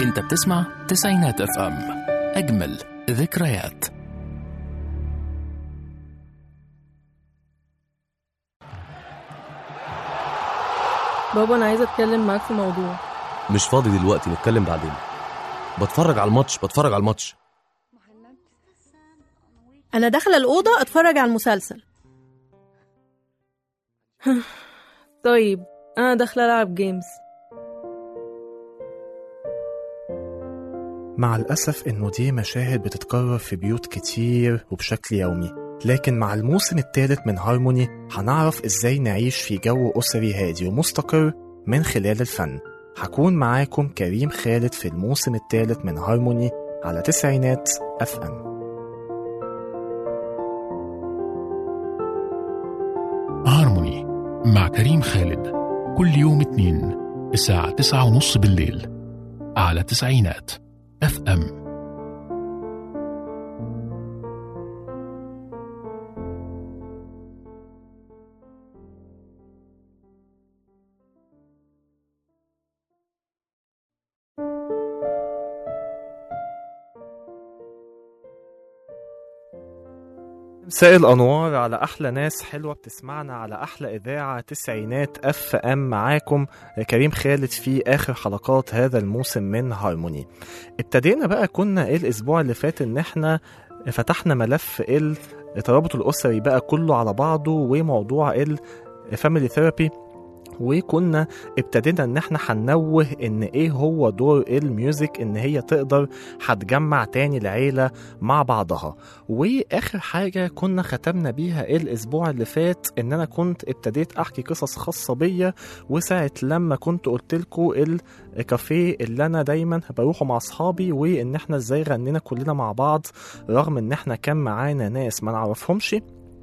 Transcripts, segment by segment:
انت بتسمع تسعينات اف ام اجمل ذكريات بابا انا عايزه اتكلم معاك في موضوع مش فاضي دلوقتي نتكلم بعدين بتفرج على الماتش بتفرج على الماتش انا داخله الاوضه اتفرج على المسلسل طيب انا داخله العب جيمز مع الأسف إنه دي مشاهد بتتكرر في بيوت كتير وبشكل يومي لكن مع الموسم الثالث من هارموني هنعرف إزاي نعيش في جو أسري هادي ومستقر من خلال الفن هكون معاكم كريم خالد في الموسم الثالث من هارموني على تسعينات اف ام هارموني مع كريم خالد كل يوم اثنين الساعة تسعة ونص بالليل على تسعينات اف ام مساء الأنوار على أحلى ناس حلوة بتسمعنا على أحلى إذاعة تسعينات أف أم معاكم كريم خالد في آخر حلقات هذا الموسم من هارموني ابتدينا بقى كنا إيه الأسبوع اللي فات إن إحنا فتحنا ملف الترابط الأسري بقى كله على بعضه وموضوع الفاميلي ثيرابي وكنا ابتدينا ان احنا هننوه ان ايه هو دور الميوزك ان هي تقدر هتجمع تاني العيلة مع بعضها واخر حاجة كنا ختمنا بيها الاسبوع اللي فات ان انا كنت ابتديت احكي قصص خاصة بيا وساعة لما كنت قلت لكم الكافيه اللي انا دايما بروحه مع اصحابي وان احنا ازاي غنينا كلنا مع بعض رغم ان احنا كان معانا ناس ما نعرفهمش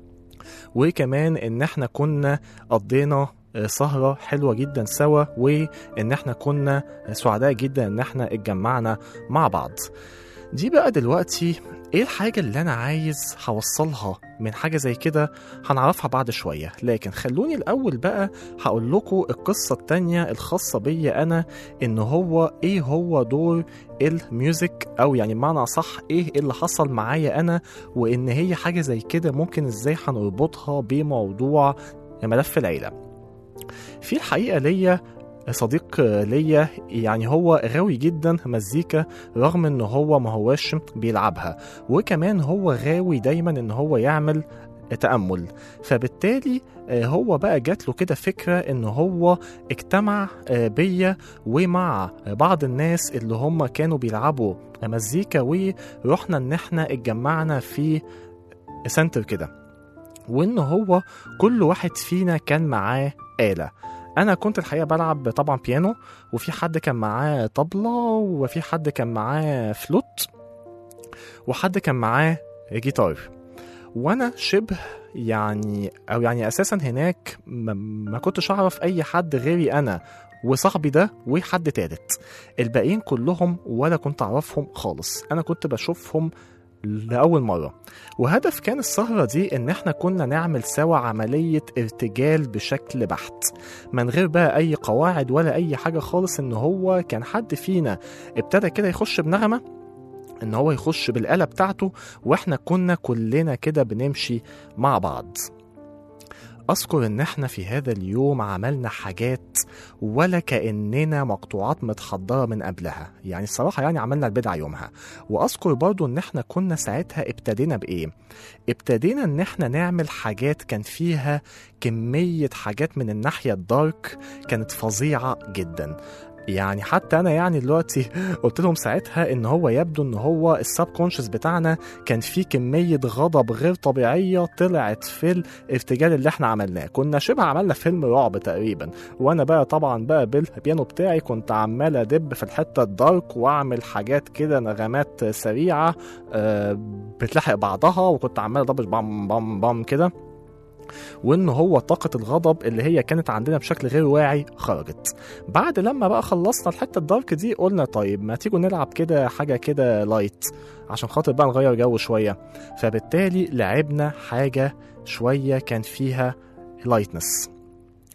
وكمان ان احنا كنا قضينا سهرة حلوة جدا سوا وإن احنا كنا سعداء جدا إن احنا اتجمعنا مع بعض دي بقى دلوقتي ايه الحاجة اللي أنا عايز هوصلها من حاجة زي كده هنعرفها بعد شوية لكن خلوني الأول بقى هقول لكم القصة التانية الخاصة بيا أنا إن هو ايه هو دور الميوزك أو يعني بمعنى صح ايه اللي حصل معايا أنا وإن هي حاجة زي كده ممكن ازاي هنربطها بموضوع ملف العيلة في الحقيقة ليا صديق ليا يعني هو غاوي جدا مزيكا رغم ان هو ما هواش بيلعبها وكمان هو غاوي دايما ان هو يعمل تأمل فبالتالي هو بقى جات له كده فكرة ان هو اجتمع بيا ومع بعض الناس اللي هم كانوا بيلعبوا مزيكا ورحنا ان احنا اتجمعنا في سنتر كده وان هو كل واحد فينا كان معاه آلة أنا كنت الحقيقة بلعب طبعا بيانو وفي حد كان معاه طبلة وفي حد كان معاه فلوت وحد كان معاه جيتار وأنا شبه يعني أو يعني أساسا هناك ما, ما كنتش أعرف أي حد غيري أنا وصاحبي ده وحد تالت الباقيين كلهم ولا كنت أعرفهم خالص أنا كنت بشوفهم لأول مرة وهدف كان السهرة دي إن إحنا كنا نعمل سوا عملية ارتجال بشكل بحت من غير بقى أي قواعد ولا أي حاجة خالص إن هو كان حد فينا ابتدى كده يخش بنغمة إن هو يخش بالآلة بتاعته وإحنا كنا كلنا كده بنمشي مع بعض أذكر إن إحنا في هذا اليوم عملنا حاجات ولا كأننا مقطوعات متحضرة من قبلها يعني الصراحة يعني عملنا البدع يومها وأذكر برضو إن إحنا كنا ساعتها ابتدينا بإيه ابتدينا إن إحنا نعمل حاجات كان فيها كمية حاجات من الناحية الدارك كانت فظيعة جدا يعني حتى انا يعني دلوقتي قلت لهم ساعتها ان هو يبدو ان هو السب كونشس بتاعنا كان فيه كميه غضب غير طبيعيه طلعت في الارتجال اللي احنا عملناه كنا شبه عملنا فيلم رعب تقريبا وانا بقى طبعا بقى بالبيانو بتاعي كنت عمال ادب في الحته الدارك واعمل حاجات كده نغمات سريعه أه بتلحق بعضها وكنت عمال اضبش بام بام بام كده وان هو طاقة الغضب اللي هي كانت عندنا بشكل غير واعي خرجت بعد لما بقى خلصنا الحتة الدارك دي قلنا طيب ما تيجوا نلعب كده حاجة كده لايت عشان خاطر بقى نغير جو شوية فبالتالي لعبنا حاجة شوية كان فيها لايتنس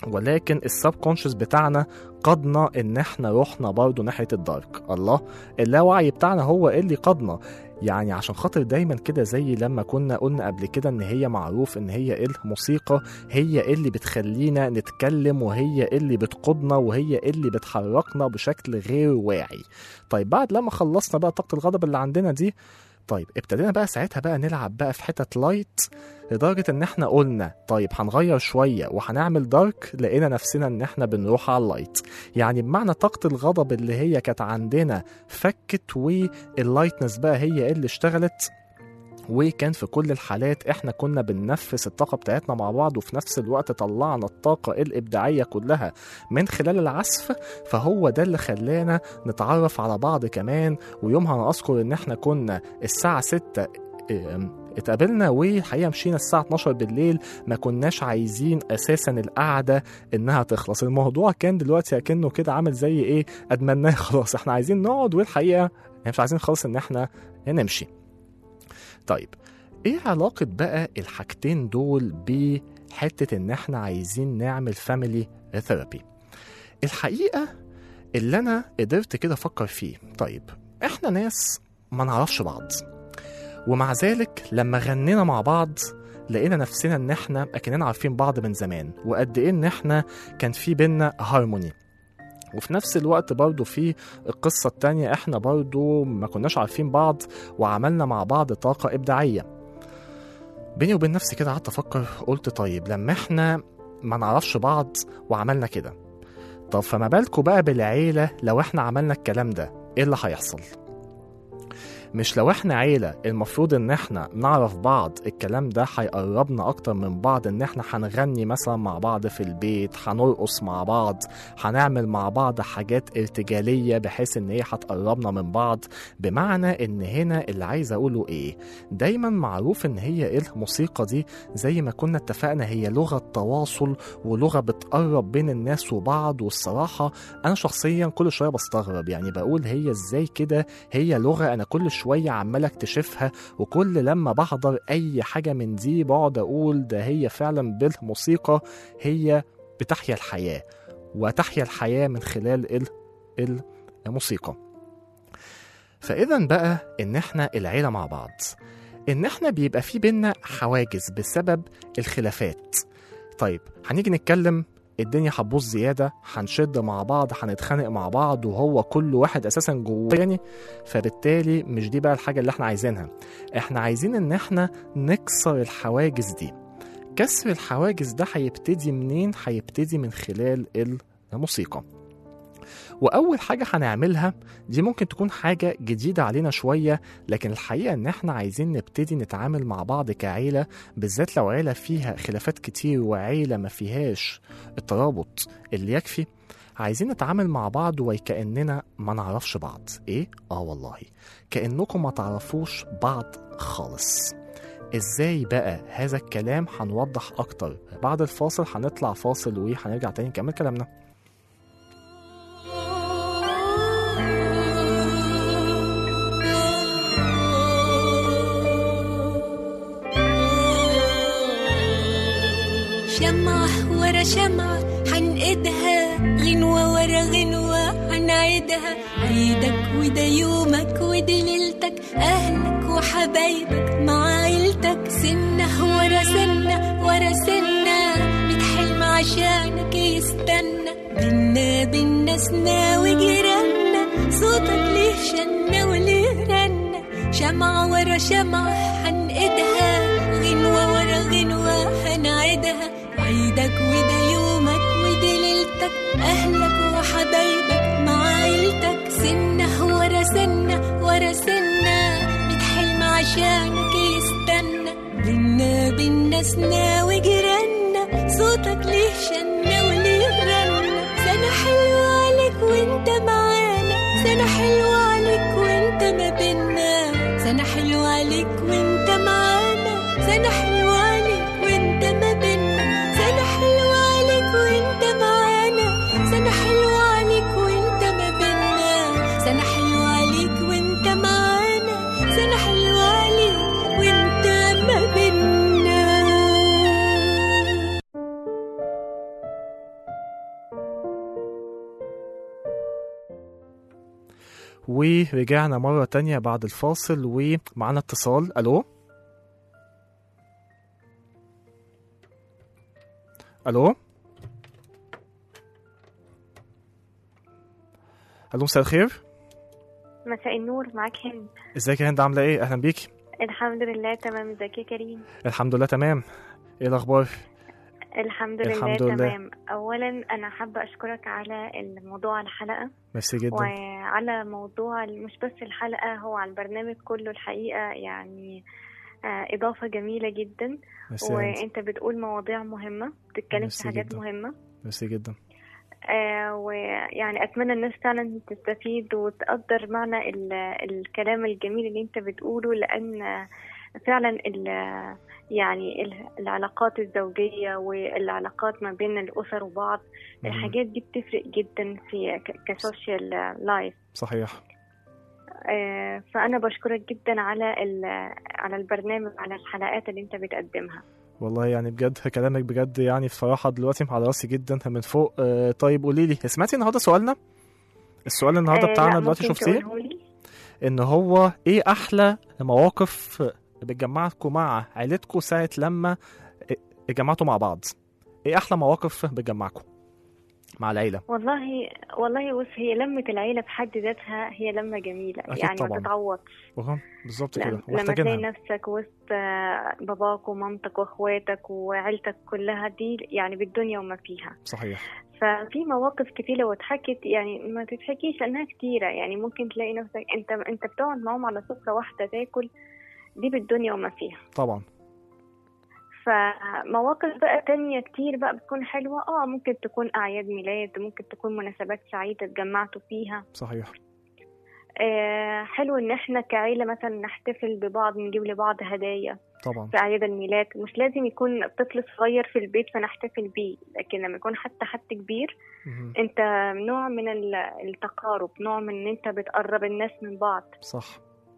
ولكن السب كونشس بتاعنا قادنا ان احنا رحنا برضه ناحيه الدارك الله اللاوعي بتاعنا هو اللي قادنا يعني عشان خاطر دايما كده زي لما كنا قلنا قبل كده ان هي معروف ان هي الموسيقى هي اللي بتخلينا نتكلم وهي اللي بتقودنا وهي اللي بتحركنا بشكل غير واعي طيب بعد لما خلصنا بقى طاقه الغضب اللي عندنا دي طيب ابتدينا بقى ساعتها بقى نلعب بقى في حتت لايت لدرجة ان احنا قلنا طيب هنغير شوية وهنعمل دارك لقينا نفسنا ان احنا بنروح على اللايت يعني بمعنى طاقة الغضب اللي هي كانت عندنا فكت واللايتنس بقى هي اللي اشتغلت وكان في كل الحالات احنا كنا بننفس الطاقة بتاعتنا مع بعض وفي نفس الوقت طلعنا الطاقة الإبداعية كلها من خلال العزف فهو ده اللي خلانا نتعرف على بعض كمان ويومها أنا أذكر إن احنا كنا الساعة 6 اتقابلنا والحقيقه مشينا الساعه 12 بالليل ما كناش عايزين اساسا القعده انها تخلص الموضوع كان دلوقتي اكنه كده عامل زي ايه ادمناه خلاص احنا عايزين نقعد والحقيقه يعني مش عايزين خالص ان احنا نمشي طيب ايه علاقه بقى الحاجتين دول بحته ان احنا عايزين نعمل فاميلي ثيرابي الحقيقه اللي انا قدرت كده افكر فيه طيب احنا ناس ما نعرفش بعض ومع ذلك لما غنينا مع بعض لقينا نفسنا ان احنا اكننا عارفين بعض من زمان وقد ايه ان احنا كان في بينا هارموني وفي نفس الوقت برضو في القصة التانية احنا برضو ما كناش عارفين بعض وعملنا مع بعض طاقة إبداعية بيني وبين نفسي كده قعدت أفكر قلت طيب لما احنا ما نعرفش بعض وعملنا كده طب فما بالكوا بقى بالعيلة لو احنا عملنا الكلام ده ايه اللي هيحصل؟ مش لو احنا عيلة المفروض ان احنا نعرف بعض الكلام ده هيقربنا اكتر من بعض ان احنا هنغني مثلا مع بعض في البيت هنرقص مع بعض هنعمل مع بعض حاجات ارتجالية بحيث ان هي هتقربنا من بعض بمعنى ان هنا اللي عايز اقوله ايه دايما معروف ان هي الموسيقى دي زي ما كنا اتفقنا هي لغة تواصل ولغة بتقرب بين الناس وبعض والصراحة انا شخصيا كل شوية بستغرب يعني بقول هي ازاي كده هي لغة انا كل شوية عمال اكتشفها وكل لما بحضر اي حاجة من دي بقعد اقول ده هي فعلا بالموسيقى هي بتحيا الحياة وتحيا الحياة من خلال ال- الموسيقى فاذا بقى ان احنا العيلة مع بعض ان احنا بيبقى في بينا حواجز بسبب الخلافات طيب هنيجي نتكلم الدنيا هتبوظ زيادة هنشد مع بعض هنتخانق مع بعض وهو كل واحد أساسا جواه يعني فبالتالي مش دي بقى الحاجة اللي احنا عايزينها احنا عايزين ان احنا نكسر الحواجز دي كسر الحواجز ده هيبتدي منين؟ هيبتدي من خلال الموسيقى وأول حاجة هنعملها دي ممكن تكون حاجة جديدة علينا شوية لكن الحقيقة إن إحنا عايزين نبتدي نتعامل مع بعض كعيلة بالذات لو عيلة فيها خلافات كتير وعيلة ما فيهاش الترابط اللي يكفي عايزين نتعامل مع بعض وكأننا ما نعرفش بعض إيه؟ آه والله كأنكم ما تعرفوش بعض خالص ازاي بقى هذا الكلام هنوضح اكتر بعد الفاصل هنطلع فاصل وهنرجع تاني نكمل كلامنا شمعة ورا شمعة حنقدها غنوة ورا غنوة حنعيدها عيدك وده يومك ودي ليلتك أهلك وحبايبك مع عيلتك سنة ورا سنة ورا سنة ميت حلم عشانك يستنى بينا بينا سنا وجيراننا صوتك ليه شنة وليه رنة شمعة ورا شمعة حنقدها غنوة ورا غنوة هنعيدها عيدك وده يومك ودي ليلتك أهلك وحبايبك مع عيلتك سنة ورا سنة ورا سنة ميت حلم عشانك يستنى بينا بينا سنا وجيراننا صوتك ليه شنة وليه رنة سنة حلوة عليك وانت معانا سنة حلوة عليك وانت ما بينا سنة حلوة عليك وانت معانا سنة حلوة عليك وانت ما بينا سنة حلوة عليك وانت معانا سنة حلوة عليك وانت ما بينا سنة حلوة عليك وانت معانا سنة حلوة عليك وانت ما بينا ورجعنا مرة تانية بعد الفاصل ومعانا اتصال ألو ألو ألو مساء الخير مساء النور معاك هند ازيك يا هند عاملة ايه أهلا بيكي الحمد لله تمام ازيك يا كريم الحمد لله تمام ايه الأخبار الحمد لله الحمد لله. تمام اولا انا حابه اشكرك على الموضوع الحلقه ميرسي جدا وعلى موضوع مش بس الحلقه هو على البرنامج كله الحقيقه يعني آه، اضافه جميله جدا ميرسي يا هند وانت بتقول مواضيع مهمه بتتكلم ميرسي في حاجات جدا. مهمه ميرسي جدا آه ويعني اتمنى الناس فعلا تستفيد وتقدر معنى ال- الكلام الجميل اللي انت بتقوله لان فعلا ال- يعني ال- العلاقات الزوجية والعلاقات ما بين الأسر وبعض مم. الحاجات دي بتفرق جدا في ك- كسوشيال لايف صحيح آه، فأنا بشكرك جدا على ال- على البرنامج على الحلقات اللي أنت بتقدمها والله يعني بجد كلامك بجد يعني بصراحة دلوقتي على راسي جدا من فوق آه طيب قولي لي سمعتي النهارده سؤالنا؟ السؤال النهارده آه، بتاعنا لا، دلوقتي ممكن شفتيه؟ تقولهولي؟ ان هو ايه احلى مواقف بتجمعكم مع عيلتكم ساعة لما اتجمعتوا مع بعض؟ ايه احلى مواقف بتجمعكم مع العيلة؟ والله والله بص هي لمة العيلة بحد ذاتها هي لمة جميلة أكيد يعني طبعاً. ما تتعوضش وهم بالظبط كده لما لما تلاقي ومحتاجينها نفسك وسط آه، باباك ومامتك واخواتك وعيلتك كلها دي يعني بالدنيا وما فيها صحيح ففي مواقف كتيرة واتحكت يعني ما تتحكيش لأنها كتيرة يعني ممكن تلاقي نفسك أنت أنت بتقعد معاهم على سفرة واحدة تاكل دي بالدنيا وما فيها طبعا فمواقف بقى تانية كتير بقى بتكون حلوة اه ممكن تكون أعياد ميلاد ممكن تكون مناسبات سعيدة اتجمعتوا فيها صحيح آه حلو ان احنا كعيلة مثلا نحتفل ببعض نجيب لبعض هدايا طبعا في أعياد الميلاد مش لازم يكون طفل صغير في البيت فنحتفل بيه لكن لما يكون حتى حد كبير مهم. انت نوع من ال- التقارب نوع من ان انت بتقرب الناس من بعض صح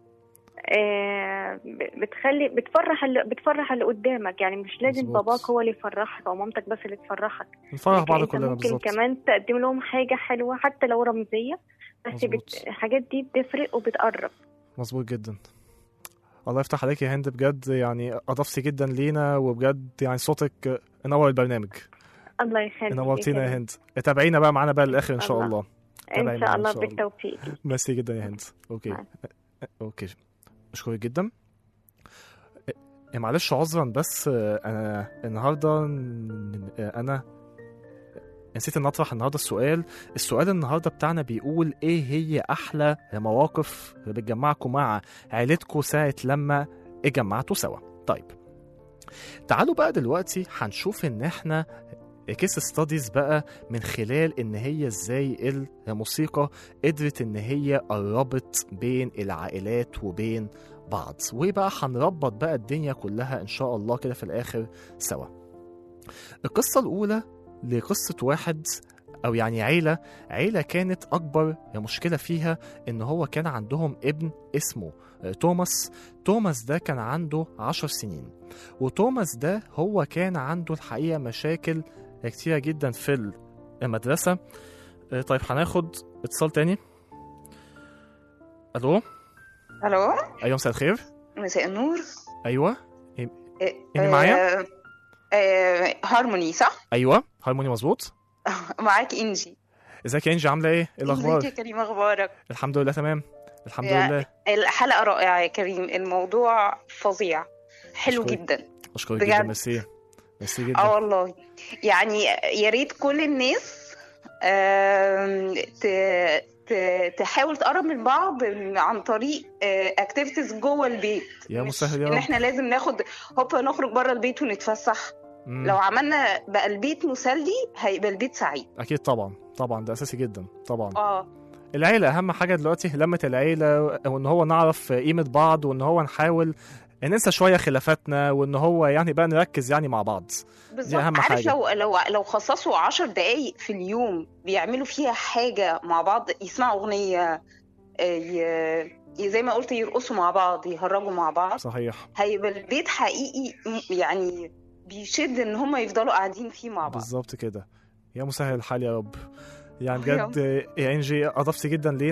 آه، ب- بتخلي بتفرح اللي بتفرح اللي قدامك يعني مش لازم مظبوط. باباك هو اللي يفرحك او مامتك بس اللي تفرحك نفرح لكن بعض انت كلنا ممكن بالظبط كمان تقدم لهم حاجة حلوة حتى لو رمزية بس مظبوط. بت... الحاجات دي بتفرق وبتقرب مظبوط جدا الله يفتح عليك يا هند بجد يعني اضفتي جدا لينا وبجد يعني صوتك نور البرنامج الله يخليك نورتينا يا كريم. هند تابعينا بقى معانا بقى للاخر ان شاء الله. الله تابعي ان معانا شاء إن الله شاء الله. بالتوفيق ميرسي جدا يا هند اوكي مع اوكي اشكرك جدا إيه، معلش عذرا بس آه، انا النهارده ن- آه، انا نسيت ان اطرح النهارده السؤال السؤال النهارده بتاعنا بيقول ايه هي احلى مواقف بتجمعكم مع عيلتكم ساعه لما اتجمعتوا سوا طيب تعالوا بقى دلوقتي هنشوف ان احنا كيس ستاديز بقى من خلال ان هي ازاي الموسيقى قدرت ان هي قربت بين العائلات وبين بعض وبقى هنربط بقى الدنيا كلها ان شاء الله كده في الاخر سوا القصة الاولى لقصة واحد او يعني عيلة عيلة كانت اكبر مشكلة فيها ان هو كان عندهم ابن اسمه آه، توماس توماس ده كان عنده عشر سنين وتوماس ده هو كان عنده الحقيقة مشاكل كتيرة جدا في المدرسة آه، طيب هناخد اتصال تاني الو الو ايوه مساء الخير مساء النور ايوه إيه، إني معايا؟ آه، آه، هارموني صح؟ ايوه هارموني مظبوط معاك انجي ازيك يا انجي عامله ايه ايه الاخبار ازيك يا كريم اخبارك؟ الحمد لله تمام الحمد يا- لله الحلقة رائعة يا كريم الموضوع فظيع حلو أشكرك. جدا اشكرك جدا بجد. ميرسي ميرسي اه جدا والله يعني يا ريت كل الناس آم، ت- ت- تحاول تقرب من بعض عن طريق اكتيفيتيز جوه البيت يا مش مسهل يا ان رب. احنا لازم ناخد هوبا نخرج بره البيت ونتفسح مم. لو عملنا بقى البيت مسلي هيبقى البيت سعيد اكيد طبعا طبعا ده اساسي جدا طبعا اه العيله اهم حاجه دلوقتي لمه العيله وان هو نعرف قيمه بعض وان هو نحاول ننسى شويه خلافاتنا وان هو يعني بقى نركز يعني مع بعض بالظبط أهم عارف حاجة. لو لو لو خصصوا عشر دقايق في اليوم بيعملوا فيها حاجة مع بعض يسمعوا أغنية آه، ي- ي- زي ما قلت يرقصوا مع بعض يهرجوا مع بعض صحيح هيبقى البيت حقيقي م- يعني بيشد ان هم يفضلوا قاعدين فيه مع بعض بالظبط كده يا مسهل الحال يا رب يعني يا بجد يا انجي اضفتي جدا لينا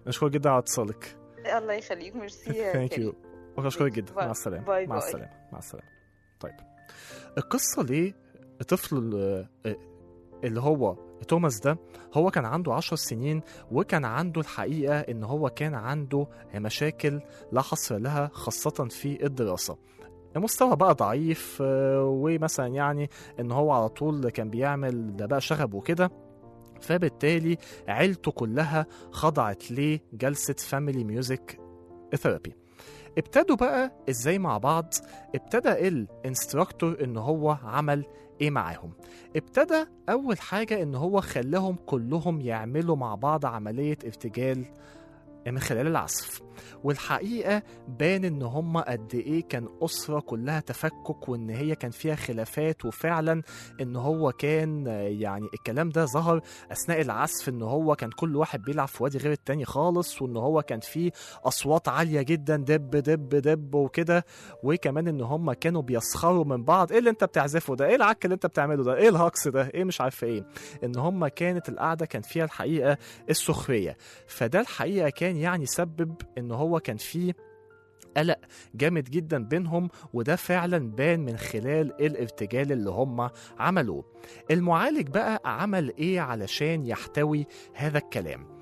اشكرك جدا على اتصالك الله يخليك ميرسي يا ثانك كريم. يو واشكرك جدا باي. مع السلامه باي مع باي. السلامه مع السلامه طيب القصه ليه الطفل ال- اللي هو توماس ده هو كان عنده عشر سنين وكان عنده الحقيقة إن هو كان عنده مشاكل لا حصر لها خاصة في الدراسة المستوى بقى ضعيف آه، ومثلا يعني ان هو على طول كان بيعمل ده بقى شغب وكده فبالتالي عيلته كلها خضعت لجلسة فاميلي ميوزك ثيرابي ابتدوا بقى ازاي مع بعض ابتدى الانستراكتور ان هو عمل ايه معاهم ابتدى اول حاجة ان هو خلاهم كلهم يعملوا مع بعض عملية ارتجال من خلال العزف والحقيقة بان ان هم قد ايه كان اسرة كلها تفكك وان هي كان فيها خلافات وفعلا ان هو كان آه، يعني الكلام ده ظهر اثناء العزف ان هو كان كل واحد بيلعب في وادي غير التاني خالص وان هو كان فيه اصوات عالية جدا دب دب دب وكده وكمان ان هم كانوا بيسخروا من بعض ايه اللي انت بتعزفه ده ايه العك اللي انت بتعمله ده ايه الهكس ده ايه مش عارف ايه ان هم كانت القعدة كان فيها الحقيقة السخرية فده الحقيقة كان يعني سبب ان هو كان فيه قلق جامد جدا بينهم وده فعلا بان من خلال الارتجال اللي هم عملوه المعالج بقى عمل ايه علشان يحتوي هذا الكلام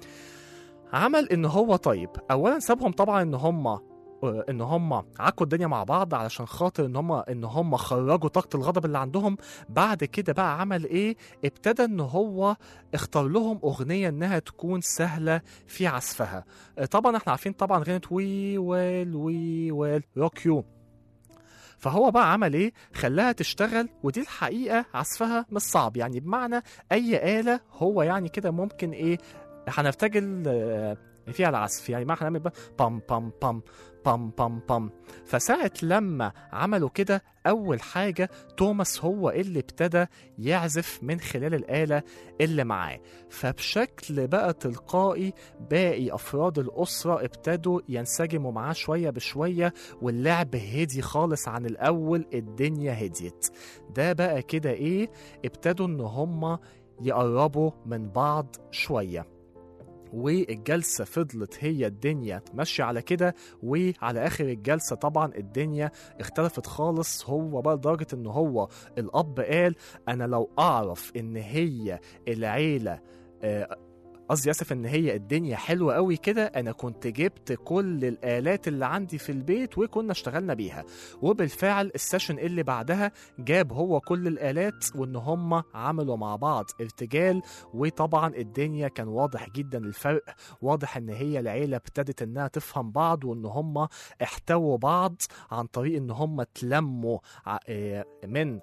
عمل ان هو طيب اولا سابهم طبعا ان هم ان هم عكوا الدنيا مع بعض علشان خاطر ان هم ان هم خرجوا طاقه الغضب اللي عندهم بعد كده بقى عمل ايه ابتدى ان هو اختار لهم اغنيه انها تكون سهله في عزفها طبعا احنا عارفين طبعا اغنيه وي ويل وي ويل روك يو فهو بقى عمل ايه خلاها تشتغل ودي الحقيقه عزفها مش صعب يعني بمعنى اي اله هو يعني كده ممكن ايه هنرتجل آه، فيها العزف يعني ما هنعمل بقى بام بام بام بام بام بام فساعة لما عملوا كده أول حاجة توماس هو اللي ابتدى يعزف من خلال الآلة اللي معاه فبشكل بقى تلقائي باقي أفراد الأسرة ابتدوا ينسجموا معاه شوية بشوية واللعب هدي خالص عن الأول الدنيا هديت ده بقى كده إيه ابتدوا إن هما يقربوا من بعض شويه والجلسة فضلت هي الدنيا ماشية على كده وعلى آخر الجلسة طبعا الدنيا اختلفت خالص هو بقى لدرجة ان هو الأب قال أنا لو أعرف إن هي العيلة آه، قصدي اسف ان هي الدنيا حلوه قوي كده انا كنت جبت كل الالات اللي عندي في البيت وكنا اشتغلنا بيها وبالفعل السيشن اللي بعدها جاب هو كل الالات وان هم عملوا مع بعض ارتجال وطبعا الدنيا كان واضح جدا الفرق واضح ان هي العيله ابتدت انها تفهم بعض وان هم احتووا بعض عن طريق ان هم اتلموا ع- آه، من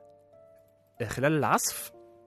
خلال العزف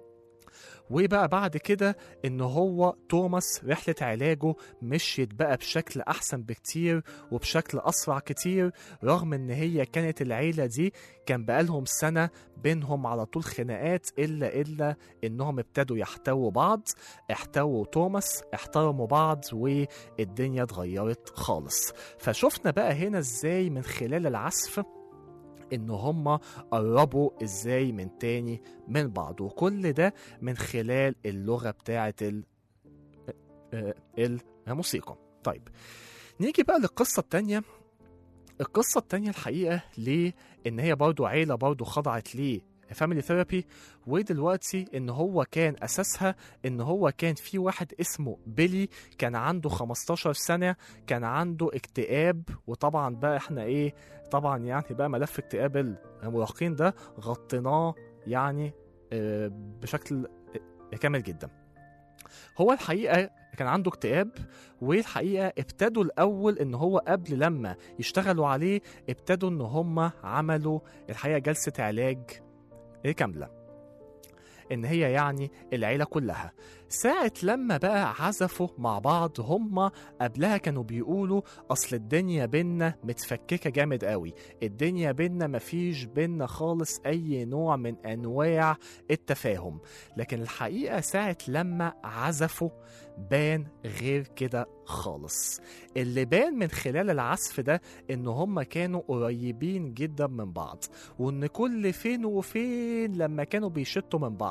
وبقى بعد كده ان هو توماس رحلة علاجه مشيت بقى بشكل احسن بكتير وبشكل اسرع كتير رغم ان هي كانت العيلة دي كان بقالهم سنة بينهم على طول خناقات الا الا انهم ابتدوا يحتووا بعض احتووا توماس احترموا بعض والدنيا اتغيرت خالص فشفنا بقى هنا ازاي من خلال العزف ان هم قربوا ازاي من تاني من بعض وكل ده من خلال اللغه بتاعه ال... آه، الموسيقى طيب نيجي بقى للقصه التانيه القصه التانيه الحقيقه ليه ان هي برضو عيله برضو خضعت ليه فاميلي ثيرابي ودلوقتي ان هو كان اساسها ان هو كان في واحد اسمه بيلي كان عنده 15 سنه كان عنده اكتئاب وطبعا بقى احنا ايه طبعا يعني بقى ملف اكتئاب المراهقين ده غطيناه يعني آه، بشكل آه، كامل جدا هو الحقيقه كان عنده اكتئاب والحقيقه ابتدوا الاول ان هو قبل لما يشتغلوا عليه ابتدوا ان هم عملوا الحقيقه جلسه علاج كامله ان هي يعني العيله كلها ساعة لما بقى عزفوا مع بعض هما قبلها كانوا بيقولوا اصل الدنيا بينا متفككة جامد قوي الدنيا بينا مفيش بينا خالص اي نوع من انواع التفاهم لكن الحقيقة ساعة لما عزفوا بان غير كده خالص اللي بان من خلال العزف ده ان هما كانوا قريبين جدا من بعض وان كل فين وفين لما كانوا بيشتوا من بعض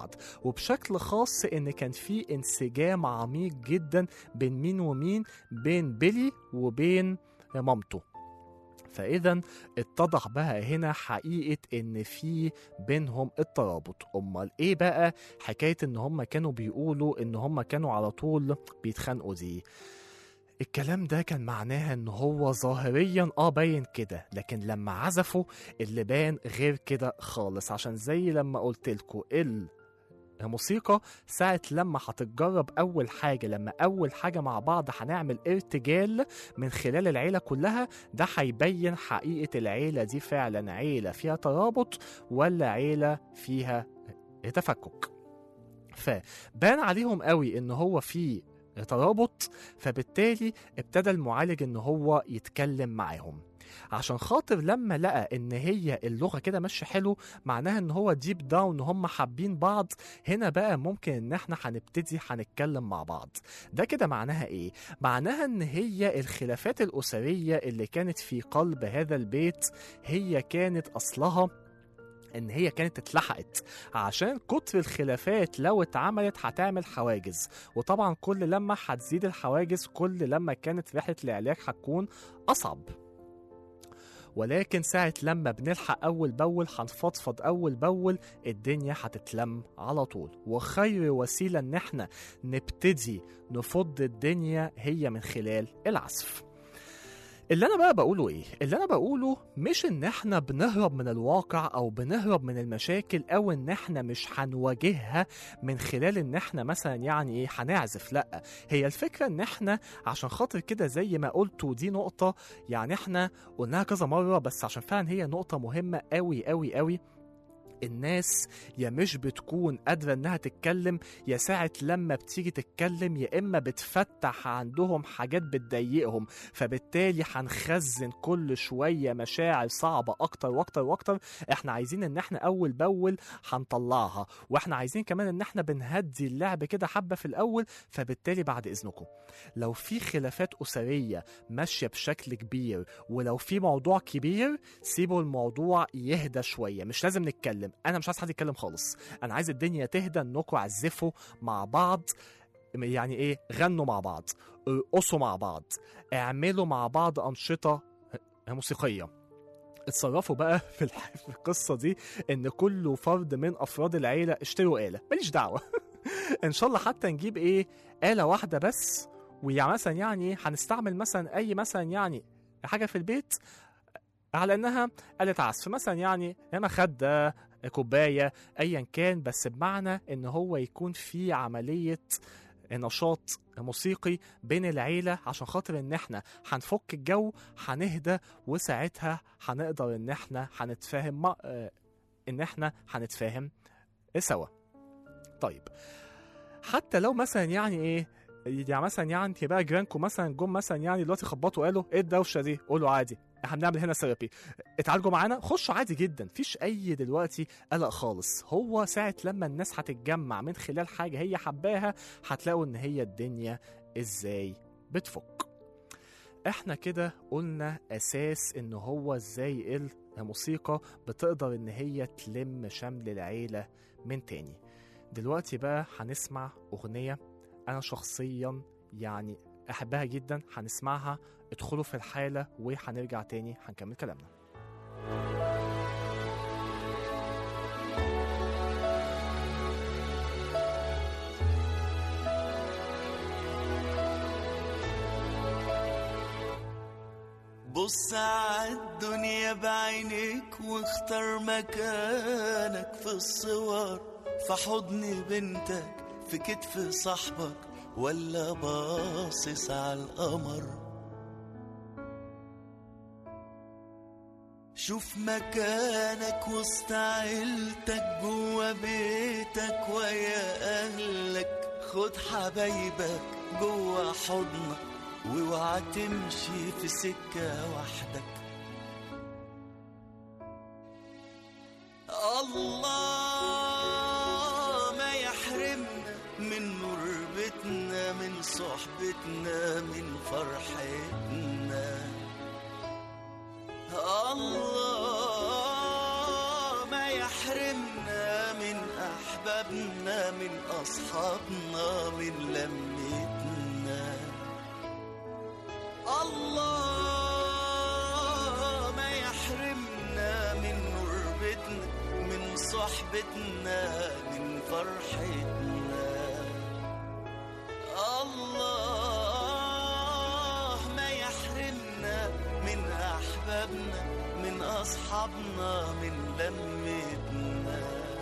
بعض وبشكل خاص ان كان في انسجام عميق جدا بين مين ومين بين بيلي وبين مامته فاذا اتضح بقى هنا حقيقه ان في بينهم الترابط امال ايه بقى حكايه ان هم كانوا بيقولوا ان هم كانوا على طول بيتخانقوا دي الكلام ده كان معناها ان هو ظاهريا اه باين كده لكن لما عزفوا اللي بان غير كده خالص عشان زي لما قلت لكم الموسيقى ساعة لما هتتجرب أول حاجة لما أول حاجة مع بعض هنعمل ارتجال من خلال العيلة كلها ده هيبين حقيقة العيلة دي فعلا عيلة فيها ترابط ولا عيلة فيها تفكك فبان عليهم قوي ان هو في ترابط فبالتالي ابتدى المعالج ان هو يتكلم معاهم عشان خاطر لما لقى ان هي اللغه كده ماشيه حلو معناها ان هو ديب داون هم حابين بعض هنا بقى ممكن ان احنا هنبتدي هنتكلم مع بعض ده كده معناها ايه معناها ان هي الخلافات الاسريه اللي كانت في قلب هذا البيت هي كانت اصلها ان هي كانت اتلحقت عشان كتر الخلافات لو اتعملت هتعمل حواجز وطبعا كل لما هتزيد الحواجز كل لما كانت رحله العلاج هتكون اصعب ولكن ساعة لما بنلحق أول بأول هنفضفض أول بأول الدنيا هتتلم على طول وخير وسيلة إن احنا نبتدي نفض الدنيا هي من خلال العزف اللي انا بقى بقوله ايه اللي انا بقوله مش ان احنا بنهرب من الواقع او بنهرب من المشاكل او ان احنا مش هنواجهها من خلال ان احنا مثلا يعني ايه هنعزف لا هي الفكره ان احنا عشان خاطر كده زي ما قلت ودي نقطه يعني احنا قلناها كذا مره بس عشان فعلا هي نقطه مهمه قوي قوي قوي الناس يا مش بتكون قادرة إنها تتكلم يا ساعة لما بتيجي تتكلم يا إما بتفتح عندهم حاجات بتضايقهم فبالتالي هنخزن كل شوية مشاعر صعبة أكتر وأكتر وأكتر إحنا عايزين إن إحنا أول بأول هنطلعها وإحنا عايزين كمان إن إحنا بنهدي اللعب كده حبة في الأول فبالتالي بعد إذنكم لو في خلافات أسرية ماشية بشكل كبير ولو في موضوع كبير سيبوا الموضوع يهدى شوية مش لازم نتكلم انا مش عايز حد يتكلم خالص انا عايز الدنيا تهدى انكم عزفوا مع بعض يعني ايه غنوا مع بعض ارقصوا مع بعض اعملوا مع بعض انشطه موسيقيه اتصرفوا بقى في الح- في القصه دي ان كل فرد من افراد العيله اشتروا اله ماليش دعوه ان شاء الله حتى نجيب ايه اله واحده بس ويعني مثلا يعني هنستعمل مثلا اي مثلا يعني حاجه في البيت على انها آلة عزف مثلا يعني يا مخدة كوباية ايا كان بس بمعنى ان هو يكون في عملية نشاط موسيقي بين العيلة عشان خاطر ان احنا هنفك الجو هنهدى وساعتها هنقدر ان احنا هنتفاهم مع... آه، ان احنا هنتفاهم سوا طيب حتى لو مثلا يعني ايه يعني مثلا يعني انت بقى جيرانكم مثلا جم مثلا يعني دلوقتي خبطوا قالوا ايه الدوشه دي قولوا عادي احنا بنعمل هنا ثيرابي اتعالجوا معانا خشوا عادي جدا مفيش اي دلوقتي قلق خالص هو ساعه لما الناس هتتجمع من خلال حاجه هي حباها هتلاقوا ان هي الدنيا ازاي بتفك احنا كده قلنا اساس ان هو ازاي الموسيقى بتقدر ان هي تلم شمل العيله من تاني دلوقتي بقى هنسمع اغنيه انا شخصيا يعني احبها جدا هنسمعها ادخلوا في الحاله وهنرجع تاني هنكمل كلامنا بص عالدنيا بعينيك واختار مكانك في الصور في حضن بنتك في كتف صاحبك ولا باصص على القمر شوف مكانك وسط عيلتك جوا بيتك ويا اهلك خد حبايبك جوا حضنك واوعى تمشي في سكة وحدك الله ما يحرمنا من نور بيتنا من صحبتنا من فرحتنا الله ما يحرمنا من أحبابنا أحبابنا من أصحابنا من لمتنا الله ما يحرمنا من قربتنا من صحبتنا من فرحتنا الله ما يحرمنا من أحبابنا من أصحابنا من لمتنا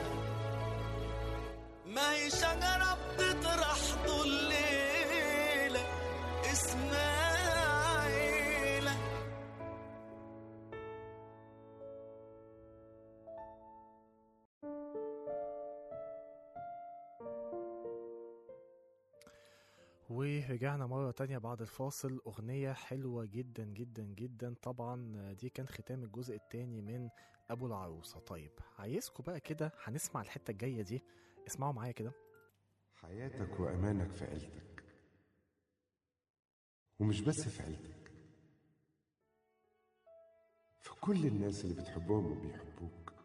ما هي شجرة بتطرح طول الليلة اسمها عيلة ورجعنا مرة تانية بعد الفاصل أغنية حلوة جدا جدا جدا طبعا دي كان ختام الجزء التاني من أبو العروسة طيب عايزكم بقى كده هنسمع الحتة الجاية دي اسمعوا معايا كده حياتك وأمانك في عيلتك ومش بس في عيلتك في كل الناس اللي بتحبهم وبيحبوك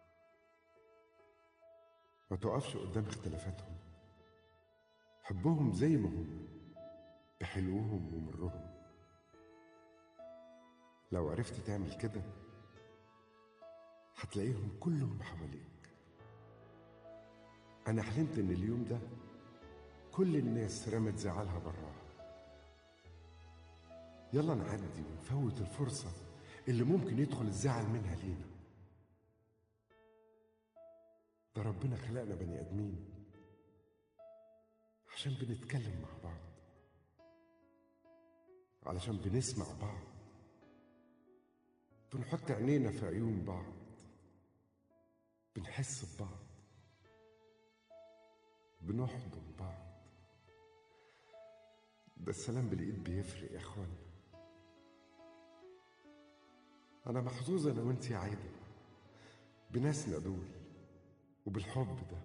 ما تقفش قدام اختلافاتهم حبهم زي ما هم بحلوهم ومرهم لو عرفت تعمل كده هتلاقيهم كلهم حواليك أنا حلمت إن اليوم ده كل الناس رمت زعلها براها يلا نعدي ونفوت الفرصة اللي ممكن يدخل الزعل منها لينا ده ربنا خلقنا بني آدمين عشان بنتكلم مع بعض علشان بنسمع بعض بنحط عينينا في عيون بعض بنحس ببعض بنحضن بعض ده السلام بالايد بيفرق يا اخوانا انا محظوظ انا وانت يا عايده بناسنا دول وبالحب ده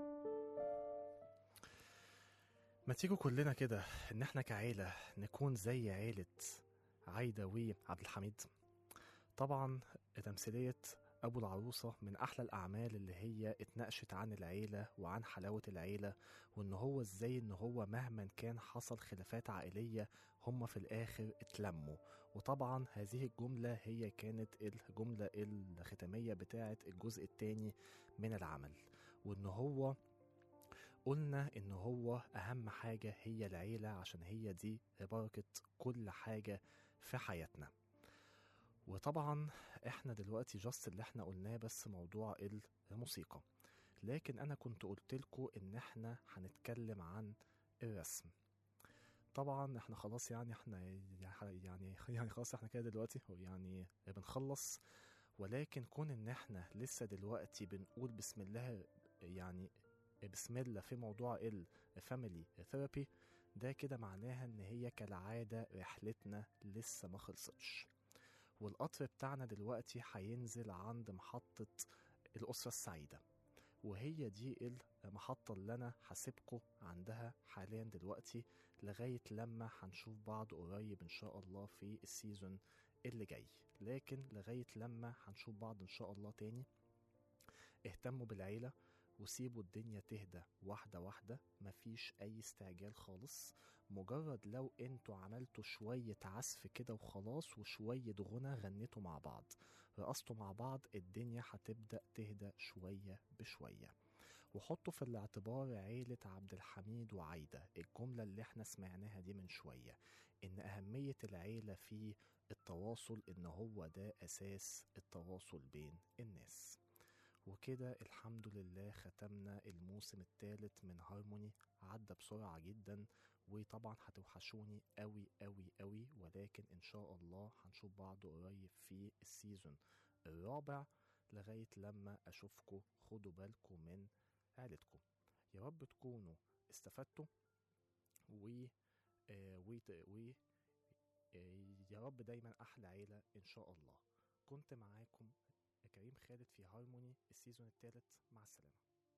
ما تيجوا كلنا كده ان احنا كعيلة نكون زي عيلة عايدة وعبد الحميد طبعا تمثيلية أبو العروسة من أحلى الأعمال اللي هي اتناقشت عن العيلة وعن حلاوة العيلة وإن هو إزاي إن هو مهما كان حصل خلافات عائلية هم في الآخر اتلموا وطبعا هذه الجملة هي كانت الجملة الختامية بتاعة الجزء الثاني من العمل وإن هو قلنا ان هو اهم حاجة هي العيلة عشان هي دي بركة كل حاجة في حياتنا وطبعا احنا دلوقتي جاست اللي احنا قلناه بس موضوع الموسيقى لكن انا كنت قلت لكم ان احنا هنتكلم عن الرسم طبعا احنا خلاص يعني احنا يعني يعني خلاص احنا كده دلوقتي يعني بنخلص ولكن كون ان احنا لسه دلوقتي بنقول بسم الله يعني بسم الله في موضوع الفاميلي ثيرابي ده كده معناها ان هي كالعادة رحلتنا لسه ما خلصتش والقطر بتاعنا دلوقتي هينزل عند محطة الأسرة السعيدة وهي دي المحطة اللي أنا هسيبكم عندها حاليا دلوقتي لغاية لما هنشوف بعض قريب إن شاء الله في السيزون اللي جاي لكن لغاية لما هنشوف بعض إن شاء الله تاني اهتموا بالعيلة وسيبوا الدنيا تهدى واحدة واحدة مفيش أي استعجال خالص مجرد لو انتوا عملتوا شوية عزف كده وخلاص وشوية غنى غنيتوا مع بعض رقصتوا مع بعض الدنيا هتبدأ تهدى شوية بشوية وحطوا في الاعتبار عيلة عبد الحميد وعايدة الجملة اللي احنا سمعناها دي من شوية ان اهمية العيلة في التواصل ان هو ده اساس التواصل بين الناس وكده الحمد لله ختمنا الموسم الثالث من هارموني عدى بسرعة جدا وطبعا هتوحشوني قوي قوي قوي ولكن ان شاء الله هنشوف بعض قريب في السيزون الرابع لغاية لما اشوفكم خدوا بالكم من عيلتكم يا رب تكونوا استفدتوا و آه و, و... آه يا رب دايما احلى عيلة ان شاء الله كنت معاكم كريم خالد في هارموني السيزون الثالث مع السلامه